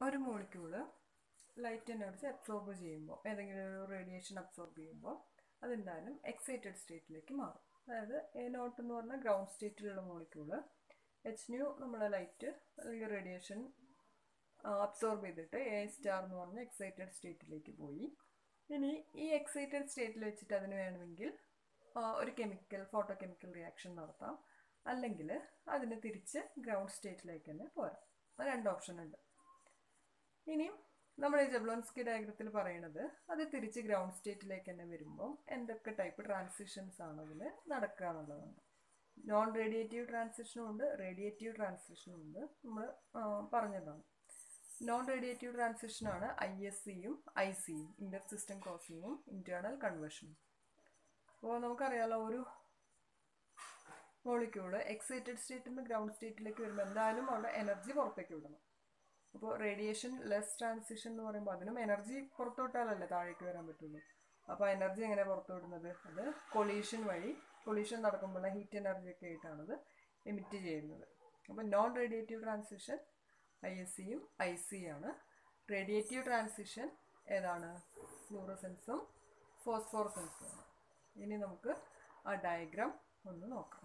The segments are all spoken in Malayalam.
ഒരു മോളിക്യൂള് ലൈറ്റ് എനർജി അബ്സോർബ് ചെയ്യുമ്പോൾ ഏതെങ്കിലും ഒരു റേഡിയേഷൻ അബ്സോർബ് ചെയ്യുമ്പോൾ അതെന്തായാലും എക്സൈറ്റഡ് സ്റ്റേറ്റിലേക്ക് മാറും അതായത് എ നോട്ട് എന്ന് പറഞ്ഞാൽ ഗ്രൗണ്ട് സ്റ്റേറ്റിലുള്ള മോളിക്യൂള് എച്ച് ന്യൂ നമ്മളെ ലൈറ്റ് അല്ലെങ്കിൽ റേഡിയേഷൻ അബ്സോർബ് ചെയ്തിട്ട് എ സ്റ്റാർ എന്ന് പറഞ്ഞ എക്സൈറ്റഡ് സ്റ്റേറ്റിലേക്ക് പോയി ഇനി ഈ എക്സൈറ്റഡ് സ്റ്റേറ്റിൽ വെച്ചിട്ട് അതിന് വേണമെങ്കിൽ ആ, ഒരു കെമിക്കൽ ഫോട്ടോ കെമിക്കൽ റിയാക്ഷൻ നടത്താം അല്ലെങ്കിൽ അതിന് തിരിച്ച് ഗ്രൗണ്ട് സ്റ്റേറ്റിലേക്ക് തന്നെ പോരാം അത് രണ്ട് ഓപ്ഷൻ ഉണ്ട് ഇനിയും നമ്മൾ ഈ ജബ്ലോൻസ്കി ഡയഗ്രത്തിൽ പറയണത് അത് തിരിച്ച് ഗ്രൗണ്ട് സ്റ്റേറ്റിലേക്ക് തന്നെ വരുമ്പോൾ എന്തൊക്കെ ടൈപ്പ് ട്രാൻസിഷൻസ് ആണ് അതിൽ നടക്കുക എന്നുള്ളതാണ് നോൺ റേഡിയേറ്റീവ് ട്രാൻസിഷനും ഉണ്ട് റേഡിയേറ്റീവ് ട്രാൻസിഷനും ഉണ്ട് നമ്മൾ പറഞ്ഞതാണ് നോൺ റേഡിയേറ്റീവ് ട്രാൻസിഷനാണ് ഐ എസ് സിയും ഐ സിയും ഇൻ്റർ സിസ്റ്റം ക്രോസിങ്ങും ഇൻറ്റേർണൽ കൺവേർഷനും അപ്പോൾ നമുക്കറിയാലോ ഒരു മോളിക്യൂള് എക്സൈറ്റഡ് സ്റ്റേറ്റിൽ നിന്ന് ഗ്രൗണ്ട് സ്റ്റേറ്റിലേക്ക് വരുമ്പോൾ എന്തായാലും അവിടെ എനർജി പുറത്തേക്ക് വിടണം അപ്പോൾ റേഡിയേഷൻ ലെസ് ട്രാൻസിഷൻ എന്ന് പറയുമ്പോൾ അതിനും എനർജി പുറത്തു വിട്ടാലല്ലേ താഴേക്ക് വരാൻ പറ്റുള്ളൂ അപ്പോൾ എനർജി എങ്ങനെ പുറത്തു വിടുന്നത് അത് കൊളീഷൻ വഴി കൊളീഷൻ നടക്കുമ്പോൾ ഹീറ്റ് എനർജി ഒക്കെ ആയിട്ടാണത് എമിറ്റ് ചെയ്യുന്നത് അപ്പോൾ non radiative transition I S സിയും ഐ സി ആണ് റേഡിയേറ്റീവ് ട്രാൻസിഷൻ ഏതാണ് ഫ്ലൂറസെൻസും ഫോസ്ഫോറസെൻസും ആണ് ഇനി നമുക്ക് ആ ഡയഗ്രാം ഒന്ന് നോക്കാം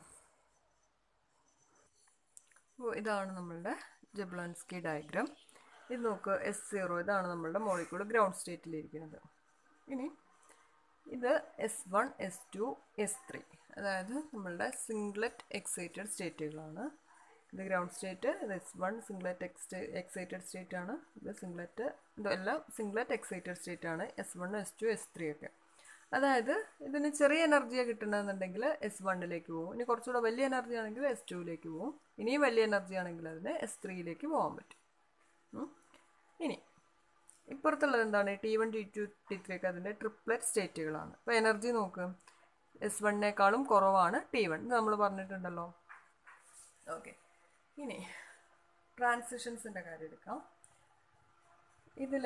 അപ്പോൾ ഇതാണ് നമ്മളുടെ ജബ്ലാൻസ്കി ഡയഗ്രാം ഇത് നോക്ക് എസ് സീറോ ഇതാണ് നമ്മളുടെ മോളിക്കൂൾ ഗ്രൗണ്ട് സ്റ്റേറ്റിലിരിക്കുന്നത് ഇനി ഇത് S one S two S three അതായത് നമ്മളുടെ സിംഗ്ലറ്റ് എക്സൈറ്റഡ് സ്റ്റേറ്റുകളാണ് ഇത് ഗ്രൗണ്ട് സ്റ്റേറ്റ് ഇത് S one singlet ex excited state ആണ് ഇത് സിംഗ്ലറ്റ് ഇതെല്ലാം സിംഗ്ലറ്റ് എക്സൈറ്റഡ് സ്റ്റേറ്റ് ആണ് S one S two S three ഒക്കെ അതായത് ഇതിന് ചെറിയ എനർജിയാണ് കിട്ടണമെന്നുണ്ടെങ്കിൽ എസ് വണ്ണിലേക്ക് പോകും ഇനി കുറച്ചുകൂടെ വലിയ എനർജി ആണെങ്കിൽ എസ് ടുവിലേക്ക് പോകും ഇനിയും വലിയ എനർജി ആണെങ്കിൽ അതിന് എസ് ത്രീയിലേക്ക് പോകാൻ പറ്റും ഉം. ഇനി ഇപ്പുറത്തുള്ളത് എന്താണ് T one T two T three ഒക്കെ അതിൻ്റെ ട്രിപ്ലറ്റ് സ്റ്റേറ്റുകളാണ് അപ്പോൾ എനർജി നോക്ക് എസ് വണ്ണിനേക്കാളും കുറവാണ് ടി വൺ ഇത് നമ്മൾ പറഞ്ഞിട്ടുണ്ടല്ലോ ഓക്കെ ഇനി ട്രാൻസിഷൻസിൻ്റെ കാര്യം എടുക്കാം ഇതിൽ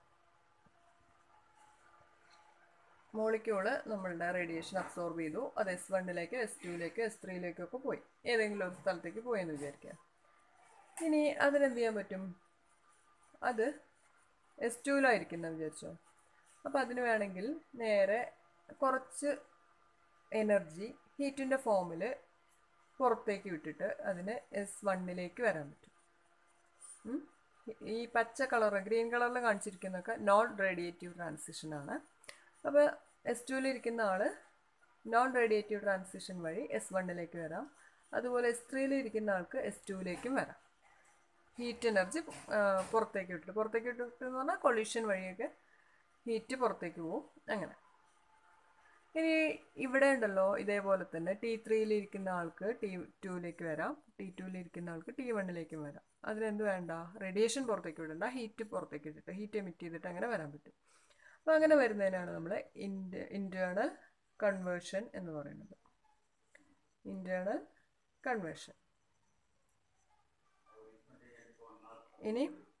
മോളിക്യൂള് നമ്മളുടെ റേഡിയേഷൻ അബ്സോർബ് ചെയ്തു അത് എസ് വണ്ണിലേക്ക് എസ് ടുവിലേക്ക് എസ് ത്രീയിലേക്കൊക്കെ പോയി ഏതെങ്കിലും ഒരു സ്ഥലത്തേക്ക് പോയെന്ന് വിചാരിക്കുക ഇനി അതിനെന്ത് ചെയ്യാൻ പറ്റും അത് എസ് ടുവിലായിരിക്കുന്ന വിചാരിച്ചോ അപ്പോൾ അതിന് വേണമെങ്കിൽ നേരെ കുറച്ച് എനർജി ഹീറ്റിൻ്റെ ഫോമിൽ പുറത്തേക്ക് വിട്ടിട്ട് അതിന് എസ് വണ്ണിലേക്ക് വരാൻ പറ്റും ഉം. ഈ പച്ച കളർ ഗ്രീൻ കളറിൽ കാണിച്ചിരിക്കുന്നതൊക്കെ നോൺ റേഡിയേറ്റീവ് ട്രാൻസിഷൻ ആണ് അപ്പോൾ എസ് ടുവിലിരിക്കുന്ന ആൾ നോൺ റേഡിയേറ്റീവ് ട്രാൻസിഷൻ വഴി എസ് വണ്ണിലേക്ക് വരാം അതുപോലെ എസ് ത്രീയിലിരിക്കുന്ന ആൾക്ക് എസ് ടുവിലേക്കും വരാം ഹീറ്റ് എനർജി പുറത്തേക്ക് വിട്ടിട്ട് പുറത്തേക്ക് വിട്ടിട്ട് എന്ന് പറഞ്ഞാൽ കൊളീഷൻ വഴിയൊക്കെ ഹീറ്റ് പുറത്തേക്ക് പോകും അങ്ങനെ ഇനി ഇവിടെ ഉണ്ടല്ലോ ഇതേപോലെ തന്നെ ടി ത്രീയിലിരിക്കുന്ന ആൾക്ക് ടി ടുവിലേക്ക് വരാം ടി ടുവിലിരിക്കുന്ന ആൾക്ക് ടി വണ്ണിലേക്കും വരാം അതിനെന്ത് വേണ്ട റേഡിയേഷൻ പുറത്തേക്ക് വിടണ്ട ഹീറ്റ് പുറത്തേക്ക് ഇട്ടിട്ട് ഹീറ്റ് എമിറ്റ് ചെയ്തിട്ട് അങ്ങനെ വരാൻ പറ്റും അപ്പോൾ അങ്ങനെ വരുന്നതിനാണ് നമ്മൾ ഇൻറ്റ ഇൻറ്റേർണൽ കൺവേർഷൻ എന്ന് പറയുന്നത് ഇൻറ്റേർണൽ കൺവേർഷൻ ഇനി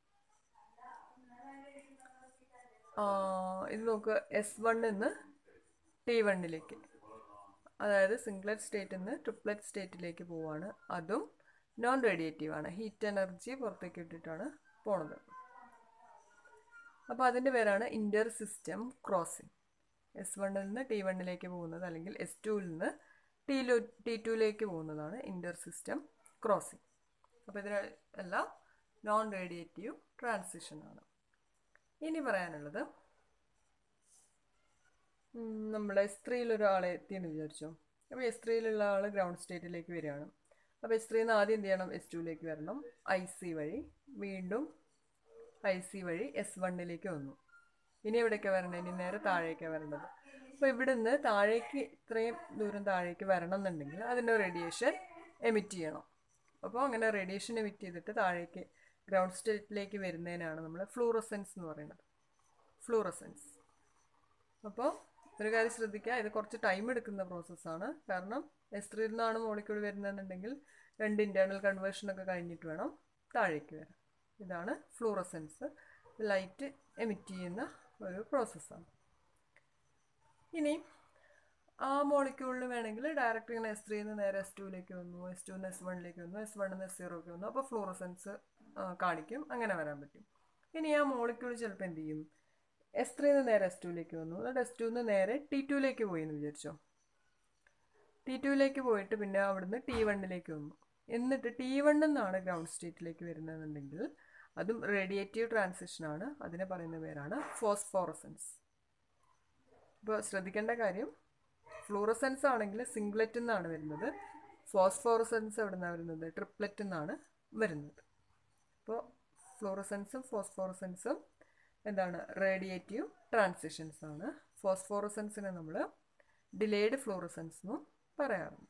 ആ, ഇത് നോക്ക് എസ് വണ്ണിൽ നിന്ന് ടി വണ്ണിലേക്ക് അതായത് സിംഗ്ലറ്റ് സ്റ്റേറ്റിൽ നിന്ന് ട്രിപ്ലറ്റ് സ്റ്റേറ്റിലേക്ക് പോവാണ് അതും നോൺ റേഡിയേറ്റീവ് ആണ് ഹീറ്റ് എനർജി പുറത്തേക്ക് ഇട്ടിട്ടാണ് പോണത് അപ്പോൾ അതിൻ്റെ പേരാണ് ഇൻ്റർ സിസ്റ്റം ക്രോസിംഗ് എസ് വണ്ണിൽ നിന്ന് ടി വണ്ണിലേക്ക് പോകുന്നത് അല്ലെങ്കിൽ എസ് ടുവിൽ നിന്ന് ടി ടി ടുവിലേക്ക് പോകുന്നതാണ് ഇൻ്റർ സിസ്റ്റം ക്രോസിംഗ് അപ്പോൾ ഇതിന് എല്ലാം നോൺ റേഡിയേറ്റീവ് ട്രാൻസിഷൻ ആണ് ഇനി പറയാനുള്ളത് ഉം, നമ്മുടെ സ്ത്രീയിൽ ഒരാളെ എത്തിയെന്ന് വിചാരിച്ചോ അപ്പോൾ എസ് ത്രീയിലുള്ള ആൾ ഗ്രൗണ്ട് സ്റ്റേറ്റിലേക്ക് വരികയാണ് അപ്പോൾ എസ് ത്രീന്ന് ആദ്യം എന്ത് ചെയ്യണം എസ് ടുവിലേക്ക് വരണം ഐ സി വഴി വീണ്ടും ഐ സി വഴി എസ് വണ്ണിലേക്ക് വന്നു ഇനി എവിടേക്കാണ് വരേണ്ടത് ഇനി നേരെ താഴേക്കാണ് വരേണ്ടത് അപ്പോൾ ഇവിടുന്ന് താഴേക്ക് ഇത്രയും ദൂരം താഴേക്ക് വരണം എന്നുണ്ടെങ്കിൽ അതിൻ്റെ റേഡിയേഷൻ എമിറ്റ് ചെയ്യണം അപ്പോൾ അങ്ങനെ റേഡിയേഷൻ എമിറ്റ് ചെയ്തിട്ട് താഴേക്ക് ഗ്രൗണ്ട് സ്റ്റേറ്റിലേക്ക് വരുന്നതിനാണ് നമ്മൾ ഫ്ലൂറസെൻസ് എന്ന് പറയുന്നത് ഫ്ലൂറസെൻസ് അപ്പോൾ ഒരു കാര്യം ശ്രദ്ധിക്കുക ഇത് കുറച്ച് ടൈം എടുക്കുന്ന പ്രോസസ്സാണ് കാരണം എസ്ത്രിയിൽ നിന്നാണ് മോളിക്യൂൾ വരുന്നതെന്നുണ്ടെങ്കിൽ രണ്ട് ഇൻറ്റേർണൽ കൺവേർഷനൊക്കെ കഴിഞ്ഞിട്ട് വേണം താഴേക്ക് വരാൻ ഇതാണ് ഫ്ലൂറസെൻസ് ലൈറ്റ് എമിറ്റ് ചെയ്യുന്ന ഒരു പ്രോസസ്സാണ് ഇനി ആ മോളിക്യൂളിന് വേണമെങ്കിൽ ഡയറക്റ്റ് ഇങ്ങനെ എസ് ത്രീന്ന് നേരെ എസ് ടുവിലേക്ക് വന്നു എസ് ടുന്ന് എസ് വണ്ണിലേക്ക് വന്നു എസ് വണ്ണിന്ന് എസ് സീറോക്ക് വന്നു അപ്പോൾ ഫ്ലൂറസെൻസ് കാണിക്കും അങ്ങനെ വരാൻ പറ്റും ഇനി ആ മോളിക്യൂൾ ചിലപ്പോൾ എന്ത് ചെയ്യും എസ് ത്രീന്ന് നേരെ എസ് ടുവിലേക്ക് വന്നു എന്നിട്ട് എസ് ടുന്ന് നേരെ ടി ടുവിലേക്ക് പോയി എന്ന് വിചാരിച്ചോ ടി ടുവിലേക്ക് പോയിട്ട് പിന്നെ അവിടുന്ന് ടി വണ്ണിലേക്ക് വന്നു എന്നിട്ട് ടി വണ്ണിൽ നിന്നാണ് ഗ്രൗണ്ട് സ്റ്റേറ്റിലേക്ക് വരുന്നതെന്നുണ്ടെങ്കിൽ അതും റേഡിയേറ്റീവ് ട്രാൻസിഷനാണ് അതിനെ പറയുന്ന പേരാണ് ഫോസ്ഫോറസൻസ് ഇപ്പോൾ ശ്രദ്ധിക്കേണ്ട കാര്യം ഫ്ലൂറസെൻസ് ആണെങ്കിൽ സിംഗ്ലറ്റിൽ നിന്നാണ് വരുന്നത് ഫോസ്ഫോറസൻസ് എവിടെ നിന്നാണ് വരുന്നത് ട്രിപ്ലറ്റിൽ നിന്നാണ് വരുന്നത് അപ്പോൾ ഫ്ലൂറസെൻസും ഫോസ്ഫോറസൻസും എന്താണ് റേഡിയേറ്റീവ് ട്രാൻസിഷൻസ് ആണ് ഫോസ്ഫോറസൻസിനെ നമ്മൾ ഡിലേഡ് ഫ്ലൂറസൻസ് എന്നും പറയാറുണ്ട്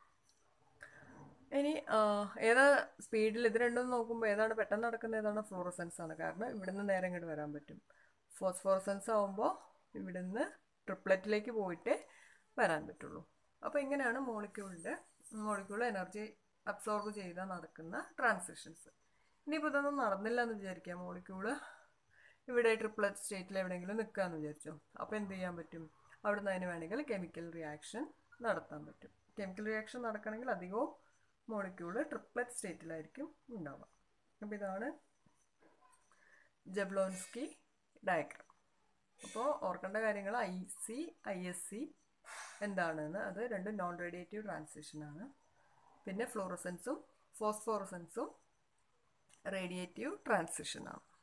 ഇനി ആ, ഏതാ സ്പീഡിൽ ഇത് രണ്ടും നോക്കുമ്പോൾ ഏതാണ് പെട്ടെന്ന് നടക്കുന്ന ഏതാണ് ഫ്ലൂറസെൻസ് ആണ് കാരണം ഇവിടുന്ന് നേരെ ഇങ്ങോട്ട് വരാൻ പറ്റും ഫോസ്ഫോറസൻസ് ആകുമ്പോൾ ഇവിടുന്ന് ട്രിപ്ലറ്റിലേക്ക് പോയിട്ടേ വരാൻ പറ്റുള്ളൂ അപ്പോൾ ഇങ്ങനെയാണ് മോളിക്യൂളിൻ്റെ മോളിക്യൂൾ എനർജി അബ്സോർബ് ചെയ്താൽ നടക്കുന്ന ട്രാൻസിഷൻസ് ഇനിയിപ്പോൾ ഇതൊന്നും നടന്നില്ല എന്ന് വിചാരിക്കാം മോളിക്യൂള് ഇവിടെ ട്രിപ്ലറ്റ് സ്റ്റേറ്റിൽ എവിടെയെങ്കിലും നിൽക്കാമെന്ന് വിചാരിച്ചോ അപ്പോൾ എന്ത് ചെയ്യാൻ പറ്റും അവിടുന്ന് അതിന് വേണമെങ്കിൽ കെമിക്കൽ റിയാക്ഷൻ നടത്താൻ പറ്റും കെമിക്കൽ റിയാക്ഷൻ നടക്കണമെങ്കിൽ അധികവും മോളിക്യൂള് ട്രിപ്ലറ്റ് സ്റ്റേറ്റിലായിരിക്കും ഉണ്ടാവുക അപ്പോൾ ഇതാണ് ജബ്ലോൻസ്കി ഡയഗ്രാം അപ്പോൾ ഓർക്കേണ്ട കാര്യങ്ങൾ I C I S C എന്താണെന്ന് അത് രണ്ടും നോൺ റേഡിയേറ്റീവ് ട്രാൻസിഷനാണ് പിന്നെ ഫ്ലോറസൻസും ഫോസ്ഫോറസൻസും റേഡിയേറ്റീവ് ട്രാൻസിഷനാണ്